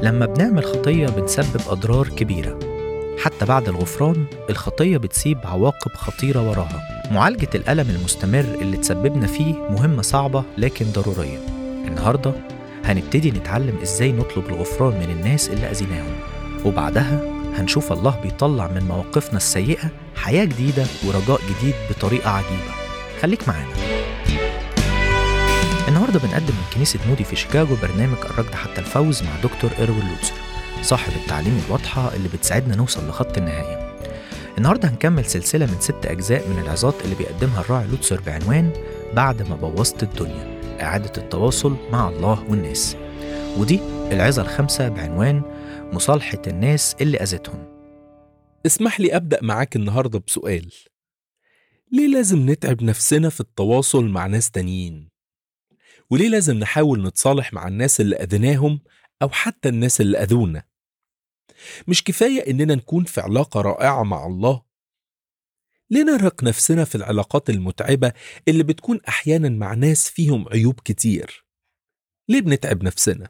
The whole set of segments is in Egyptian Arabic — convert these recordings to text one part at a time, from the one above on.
لما بنعمل خطية بنسبب أضرار كبيرة حتى بعد الغفران الخطية بتسيب عواقب خطيرة وراها معالجة الألم المستمر اللي تسببنا فيه مهمة صعبة لكن ضرورية النهاردة هنبتدي نتعلم إزاي نطلب الغفران من الناس اللي أذيناهم وبعدها هنشوف الله بيطلع من مواقفنا السيئة حياة جديدة ورجاء جديد بطريقة عجيبة خليك معانا النهارده بنقدم من كنيسة مودي في شيكاغو برنامج الركض حتى الفوز مع دكتور إيروين لوتسر صاحب التعليم الواضحة اللي بتساعدنا نوصل لخط النهاية النهارده هنكمل سلسلة من ست أجزاء من العظات اللي بيقدمها الراعي لوتسر بعنوان بعد ما بوظت الدنيا إعادة التواصل مع الله والناس ودي العظة الخامسة بعنوان مصالحة الناس اللي أذتهم اسمح لي أبدأ معاك النهاردة بسؤال ليه لازم نتعب نفسنا في التواصل مع ناس تانيين؟ وليه لازم نحاول نتصالح مع الناس اللي أذيناهم أو حتى الناس اللي أذونا؟ مش كفاية إننا نكون في علاقة رائعة مع الله؟ ليه نرهق نفسنا في العلاقات المتعبة اللي بتكون أحيانا مع ناس فيهم عيوب كتير؟ ليه بنتعب نفسنا؟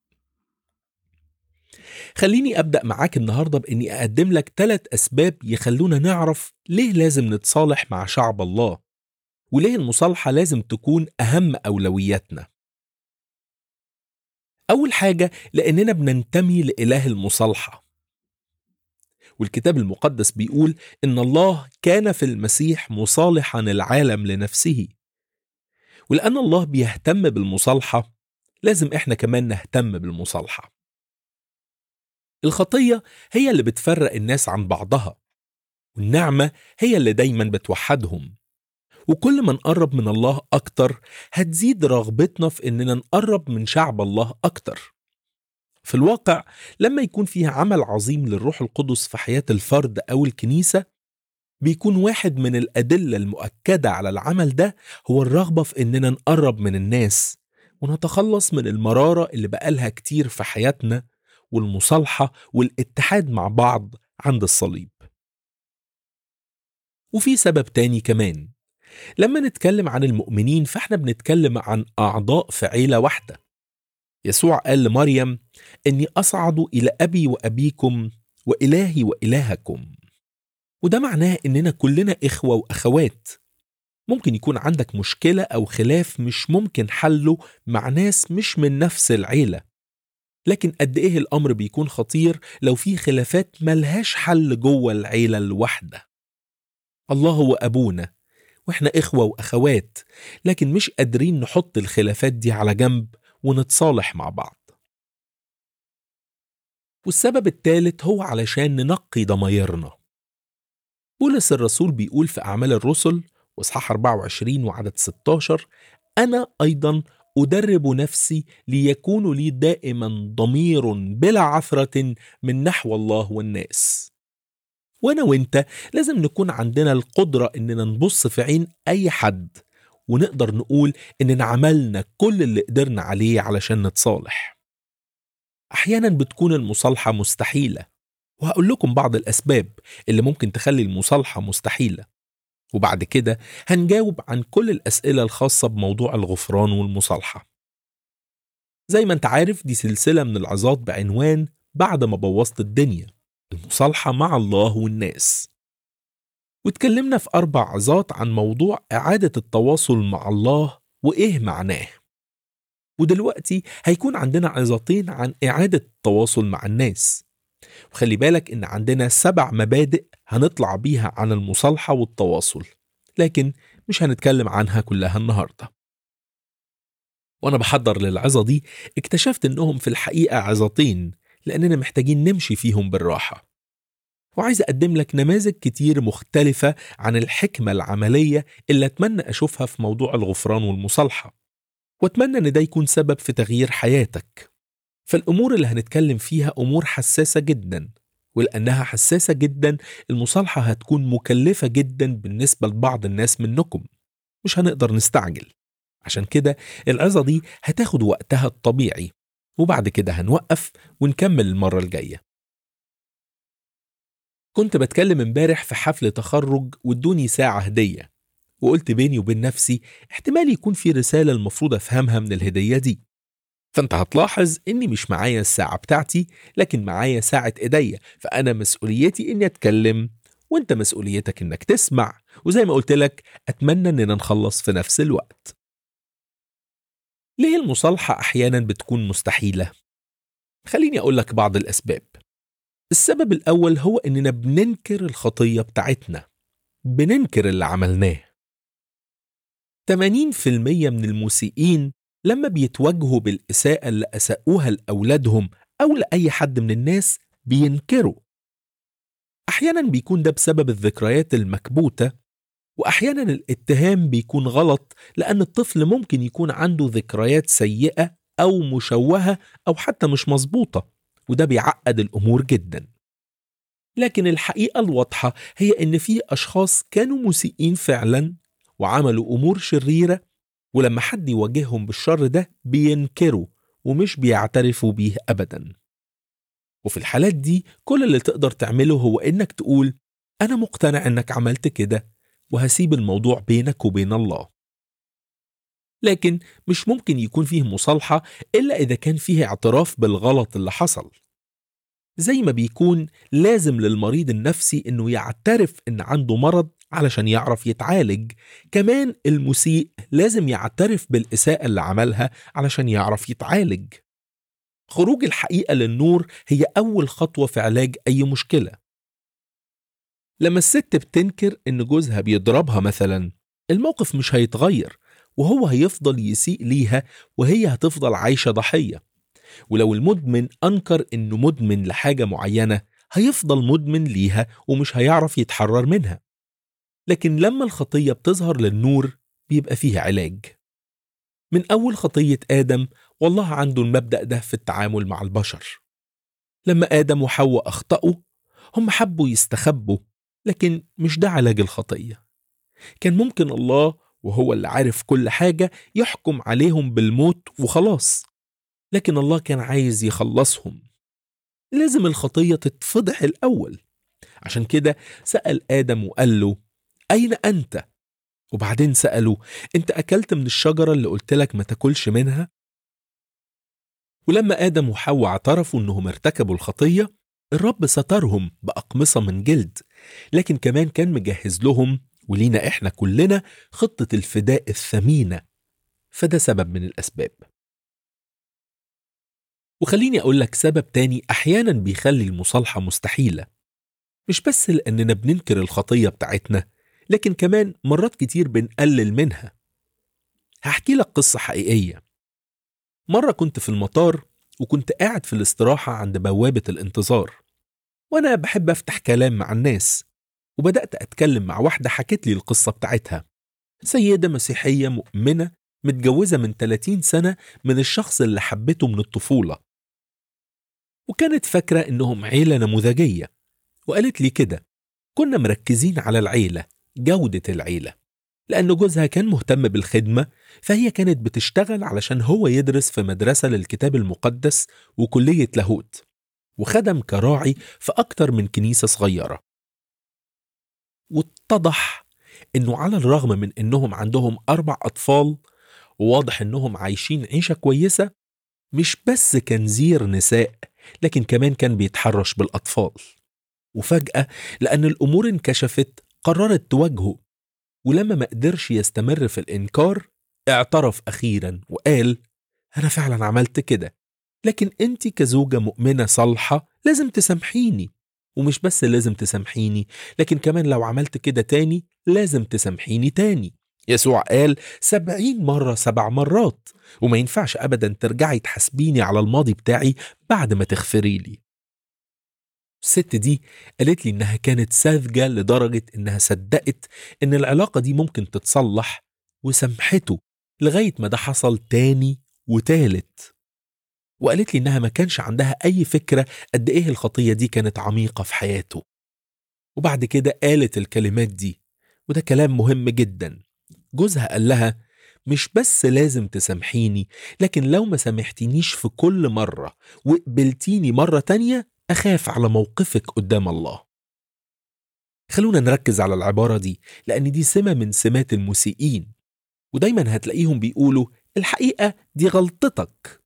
خليني أبدأ معاك النهاردة بإني أقدم لك ثلاث أسباب يخلونا نعرف ليه لازم نتصالح مع شعب الله وليه المصالحة لازم تكون أهم أولوياتنا أول حاجة لأننا بننتمي لإله المصالحة والكتاب المقدس بيقول إن الله كان في المسيح مصالحا العالم لنفسه ولأن الله بيهتم بالمصالحة لازم إحنا كمان نهتم بالمصالحة الخطية هي اللي بتفرق الناس عن بعضها والنعمة هي اللي دايما بتوحدهم وكل ما نقرب من الله أكتر هتزيد رغبتنا في إننا نقرب من شعب الله أكتر في الواقع لما يكون فيها عمل عظيم للروح القدس في حياة الفرد أو الكنيسة بيكون واحد من الأدلة المؤكدة على العمل ده هو الرغبة في إننا نقرب من الناس ونتخلص من المرارة اللي بقالها كتير في حياتنا والمصالحة والاتحاد مع بعض عند الصليب وفي سبب تاني كمان لما نتكلم عن المؤمنين فاحنا بنتكلم عن أعضاء في عيلة واحدة يسوع قال لمريم إني أصعد إلى أبي وأبيكم وإلهي وإلهكم وده معناه إننا كلنا إخوة وأخوات ممكن يكون عندك مشكلة أو خلاف مش ممكن حله مع ناس مش من نفس العيلة لكن قد إيه الأمر بيكون خطير لو في خلافات ملهاش حل جوه العيلة الواحدة الله هو أبونا واحنا إخوة وأخوات لكن مش قادرين نحط الخلافات دي على جنب ونتصالح مع بعض والسبب الثالث هو علشان ننقي ضمايرنا بولس الرسول بيقول في أعمال الرسل واصحاح 24 وعدد 16 أنا أيضا أدرب نفسي ليكون لي دائما ضمير بلا عثرة من نحو الله والناس وأنا وإنت لازم نكون عندنا القدرة إننا نبص في عين أي حد ونقدر نقول إننا عملنا كل اللي قدرنا عليه علشان نتصالح أحيانا بتكون المصالحة مستحيلة وهقول لكم بعض الأسباب اللي ممكن تخلي المصالحة مستحيلة وبعد كده هنجاوب عن كل الأسئلة الخاصة بموضوع الغفران والمصالحة زي ما انت عارف دي سلسلة من العظات بعنوان بعد ما بوظت الدنيا المصالحة مع الله والناس واتكلمنا في أربع عظات عن موضوع إعادة التواصل مع الله وإيه معناه ودلوقتي هيكون عندنا عظتين عن إعادة التواصل مع الناس وخلي بالك إن عندنا سبع مبادئ هنطلع بيها عن المصالحة والتواصل لكن مش هنتكلم عنها كلها النهاردة وأنا بحضر للعظة دي اكتشفت إنهم في الحقيقة عظتين لأننا محتاجين نمشي فيهم بالراحة وعايز أقدم لك نماذج كتير مختلفة عن الحكمة العملية اللي أتمنى أشوفها في موضوع الغفران والمصالحة وأتمنى إن ده يكون سبب في تغيير حياتك فالأمور اللي هنتكلم فيها أمور حساسة جدا ولأنها حساسة جدا المصالحة هتكون مكلفة جدا بالنسبة لبعض الناس منكم مش هنقدر نستعجل عشان كده العظة دي هتاخد وقتها الطبيعي وبعد كده هنوقف ونكمل المرة الجاية كنت بتكلم امبارح في حفل تخرج وادوني ساعة هدية وقلت بيني وبين نفسي احتمال يكون في رسالة المفروض أفهمها من الهدية دي فانت هتلاحظ اني مش معايا الساعة بتاعتي لكن معايا ساعة ايديا فانا مسؤوليتي اني اتكلم وانت مسؤوليتك انك تسمع وزي ما قلت لك اتمنى اننا نخلص في نفس الوقت ليه المصالحة احيانا بتكون مستحيلة؟ خليني اقول لك بعض الاسباب السبب الاول هو اننا بننكر الخطية بتاعتنا بننكر اللي عملناه 80% من المسيئين لما بيتواجهوا بالإساءة اللي أساءوها لأولادهم أو لأي حد من الناس بينكروا أحيانا بيكون ده بسبب الذكريات المكبوتة وأحيانا الاتهام بيكون غلط لأن الطفل ممكن يكون عنده ذكريات سيئة أو مشوهة أو حتى مش مظبوطة وده بيعقد الأمور جدا لكن الحقيقة الواضحة هي إن في أشخاص كانوا مسيئين فعلا وعملوا أمور شريرة ولما حد يواجههم بالشر ده بينكروا ومش بيعترفوا بيه أبدا وفي الحالات دي كل اللي تقدر تعمله هو إنك تقول أنا مقتنع إنك عملت كده وهسيب الموضوع بينك وبين الله لكن مش ممكن يكون فيه مصالحة إلا إذا كان فيه اعتراف بالغلط اللي حصل زي ما بيكون لازم للمريض النفسي إنه يعترف إن عنده مرض علشان يعرف يتعالج كمان المسيء لازم يعترف بالإساءة اللي عملها علشان يعرف يتعالج خروج الحقيقة للنور هي أول خطوة في علاج أي مشكلة لما الست بتنكر إن جوزها بيضربها مثلا الموقف مش هيتغير وهو هيفضل يسيء ليها وهي هتفضل عايشة ضحية ولو المدمن أنكر إنه مدمن لحاجة معينة هيفضل مدمن ليها ومش هيعرف يتحرر منها لكن لما الخطية بتظهر للنور بيبقى فيها علاج من أول خطية آدم والله عنده المبدأ ده في التعامل مع البشر لما آدم وحواء أخطأوا هم حبوا يستخبوا لكن مش ده علاج الخطية كان ممكن الله وهو اللي عارف كل حاجة يحكم عليهم بالموت وخلاص لكن الله كان عايز يخلصهم لازم الخطية تتفضح الأول عشان كده سأل آدم وقال له أين أنت؟ وبعدين سأله أنت أكلت من الشجرة اللي قلت لك ما تاكلش منها؟ ولما آدم وحواء اعترفوا أنهم ارتكبوا الخطية الرب سترهم بأقمصة من جلد لكن كمان كان مجهز لهم ولينا إحنا كلنا خطة الفداء الثمينة فده سبب من الأسباب وخليني أقول لك سبب تاني أحيانا بيخلي المصالحة مستحيلة مش بس لأننا بننكر الخطية بتاعتنا لكن كمان مرات كتير بنقلل منها هحكي لك قصة حقيقية مرة كنت في المطار وكنت قاعد في الاستراحة عند بوابة الانتظار وأنا بحب أفتح كلام مع الناس وبدأت أتكلم مع واحدة حكت لي القصة بتاعتها سيدة مسيحية مؤمنة متجوزة من 30 سنة من الشخص اللي حبته من الطفولة وكانت فاكرة إنهم عيلة نموذجية وقالت لي كده كنا مركزين على العيلة جودة العيلة لأن جوزها كان مهتم بالخدمة فهي كانت بتشتغل علشان هو يدرس في مدرسة للكتاب المقدس وكلية لاهوت وخدم كراعي في أكتر من كنيسة صغيرة واتضح إنه على الرغم من إنهم عندهم أربع أطفال وواضح إنهم عايشين عيشة كويسة مش بس كان زير نساء لكن كمان كان بيتحرش بالأطفال وفجأة لأن الأمور انكشفت قررت تواجهه ولما ما قدرش يستمر في الإنكار اعترف أخيرا وقال أنا فعلا عملت كده لكن أنت كزوجة مؤمنة صالحة لازم تسامحيني ومش بس لازم تسامحيني لكن كمان لو عملت كده تاني لازم تسامحيني تاني يسوع قال سبعين مرة سبع مرات وما ينفعش أبدا ترجعي تحاسبيني على الماضي بتاعي بعد ما تغفري لي الست دي قالت لي إنها كانت ساذجة لدرجة إنها صدقت إن العلاقة دي ممكن تتصلح وسامحته لغاية ما ده حصل تاني وتالت وقالت لي إنها ما كانش عندها أي فكرة قد إيه الخطية دي كانت عميقة في حياته وبعد كده قالت الكلمات دي وده كلام مهم جدا جوزها قال لها مش بس لازم تسامحيني لكن لو ما سامحتنيش في كل مرة وقبلتيني مرة تانية أخاف على موقفك قدام الله خلونا نركز على العبارة دي لأن دي سمة من سمات المسيئين ودايما هتلاقيهم بيقولوا الحقيقة دي غلطتك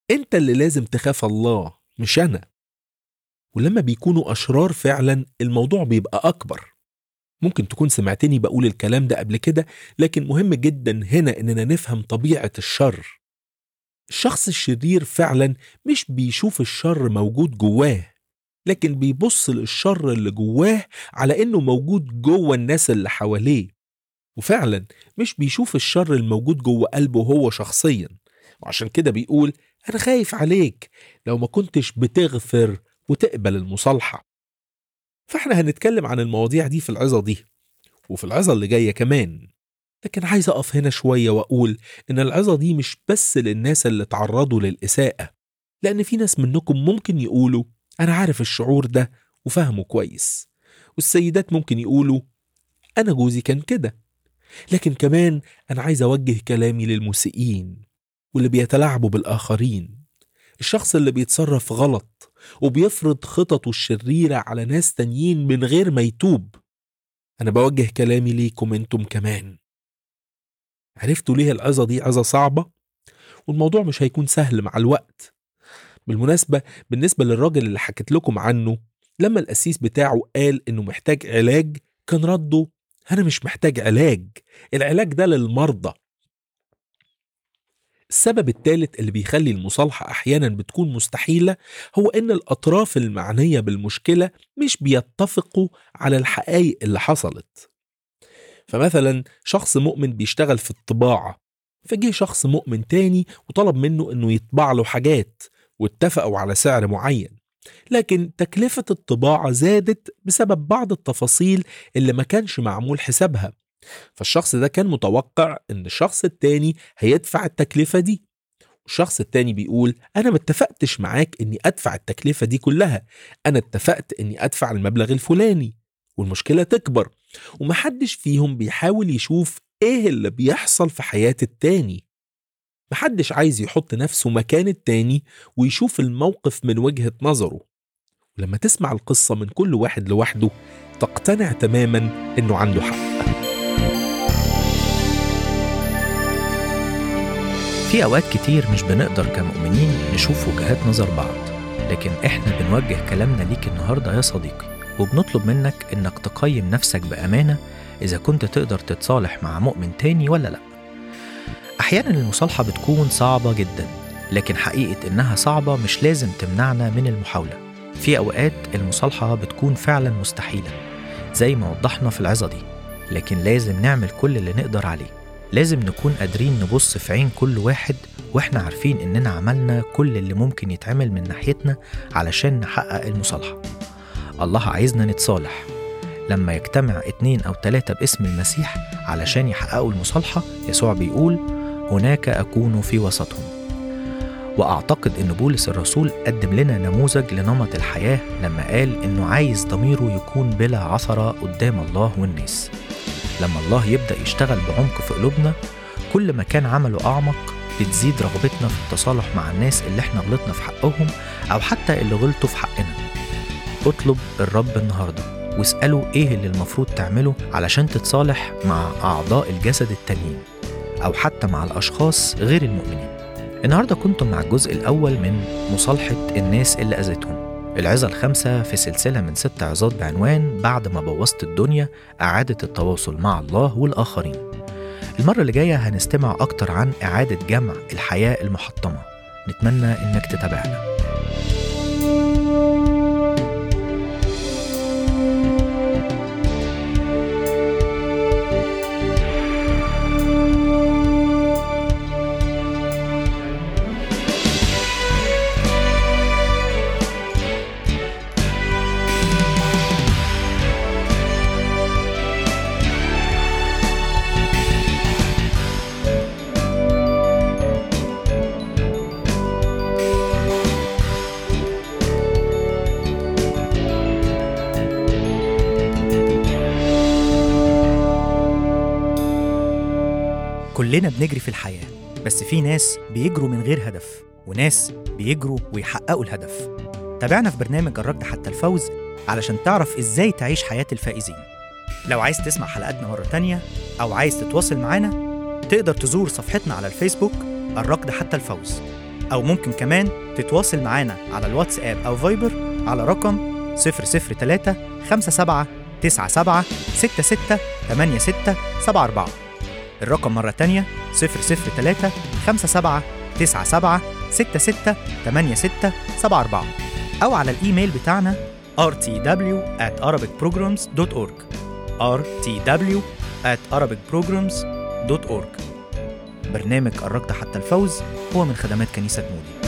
انت اللي لازم تخاف الله مش انا ولما بيكونوا اشرار فعلا الموضوع بيبقى اكبر ممكن تكون سمعتني بقول الكلام ده قبل كده لكن مهم جدا هنا اننا نفهم طبيعه الشر الشخص الشرير فعلا مش بيشوف الشر موجود جواه لكن بيبص للشر اللي جواه على انه موجود جوه الناس اللي حواليه وفعلا مش بيشوف الشر الموجود جوه قلبه هو شخصيا وعشان كده بيقول انا خايف عليك لو ما كنتش بتغفر وتقبل المصالحه فاحنا هنتكلم عن المواضيع دي في العظه دي وفي العظه اللي جايه كمان لكن عايز اقف هنا شويه واقول ان العظه دي مش بس للناس اللي تعرضوا للاساءه لان في ناس منكم ممكن يقولوا انا عارف الشعور ده وفاهمه كويس والسيدات ممكن يقولوا انا جوزي كان كده لكن كمان انا عايز اوجه كلامي للمسيئين واللي بيتلاعبوا بالاخرين الشخص اللي بيتصرف غلط وبيفرض خططه الشريره على ناس تانيين من غير ما يتوب انا بوجه كلامي ليكم انتم كمان عرفتوا ليه العظة دي عظة صعبة؟ والموضوع مش هيكون سهل مع الوقت بالمناسبة بالنسبة للراجل اللي حكيت لكم عنه لما القسيس بتاعه قال انه محتاج علاج كان رده انا مش محتاج علاج العلاج ده للمرضى السبب الثالث اللي بيخلي المصالحة أحيانا بتكون مستحيلة هو إن الأطراف المعنية بالمشكلة مش بيتفقوا على الحقائق اللي حصلت فمثلا شخص مؤمن بيشتغل في الطباعة فجه شخص مؤمن تاني وطلب منه انه يطبع له حاجات واتفقوا على سعر معين لكن تكلفة الطباعة زادت بسبب بعض التفاصيل اللي ما كانش معمول حسابها فالشخص ده كان متوقع ان الشخص التاني هيدفع التكلفة دي والشخص التاني بيقول انا ما اتفقتش معاك اني ادفع التكلفة دي كلها انا اتفقت اني ادفع المبلغ الفلاني والمشكلة تكبر ومحدش فيهم بيحاول يشوف ايه اللي بيحصل في حياة التاني محدش عايز يحط نفسه مكان التاني ويشوف الموقف من وجهة نظره ولما تسمع القصة من كل واحد لوحده تقتنع تماما انه عنده حق في أوقات كتير مش بنقدر كمؤمنين نشوف وجهات نظر بعض لكن إحنا بنوجه كلامنا ليك النهاردة يا صديقي وبنطلب منك إنك تقيم نفسك بأمانة إذا كنت تقدر تتصالح مع مؤمن تاني ولا لأ أحيانا المصالحة بتكون صعبة جدا لكن حقيقة إنها صعبة مش لازم تمنعنا من المحاولة في أوقات المصالحة بتكون فعلا مستحيلة زي ما وضحنا في العظة دي لكن لازم نعمل كل اللي نقدر عليه لازم نكون قادرين نبص في عين كل واحد واحنا عارفين اننا عملنا كل اللي ممكن يتعمل من ناحيتنا علشان نحقق المصالحة الله عايزنا نتصالح لما يجتمع اتنين أو تلاتة باسم المسيح علشان يحققوا المصالحة يسوع بيقول هناك أكون في وسطهم وأعتقد إن بولس الرسول قدم لنا نموذج لنمط الحياة لما قال إنه عايز ضميره يكون بلا عثرة قدام الله والناس لما الله يبدأ يشتغل بعمق في قلوبنا كل ما كان عمله أعمق بتزيد رغبتنا في التصالح مع الناس اللي احنا غلطنا في حقهم أو حتى اللي غلطوا في حقنا اطلب الرب النهارده واسأله ايه اللي المفروض تعمله علشان تتصالح مع أعضاء الجسد التانيين أو حتى مع الأشخاص غير المؤمنين النهاردة كنتم مع الجزء الأول من مصالحة الناس اللي أذتهم العظة الخامسة في سلسلة من ست عظات بعنوان بعد ما بوظت الدنيا إعادة التواصل مع الله والآخرين المرة اللي جاية هنستمع أكتر عن إعادة جمع الحياة المحطمة نتمنى إنك تتابعنا كلنا بنجري في الحياة بس في ناس بيجروا من غير هدف وناس بيجروا ويحققوا الهدف تابعنا في برنامج الركض حتى الفوز علشان تعرف ازاي تعيش حياة الفائزين لو عايز تسمع حلقاتنا مرة تانية أو عايز تتواصل معانا تقدر تزور صفحتنا على الفيسبوك الركض حتى الفوز أو ممكن كمان تتواصل معانا على الواتساب أو فايبر على رقم 003 57 97 66 86 74 الرقم مرة تانية 003 57 97 66 86 74 أو على الإيميل بتاعنا rtw at arabicprograms.org rtw at arabicprograms.org برنامج قربت حتى الفوز هو من خدمات كنيسة مودي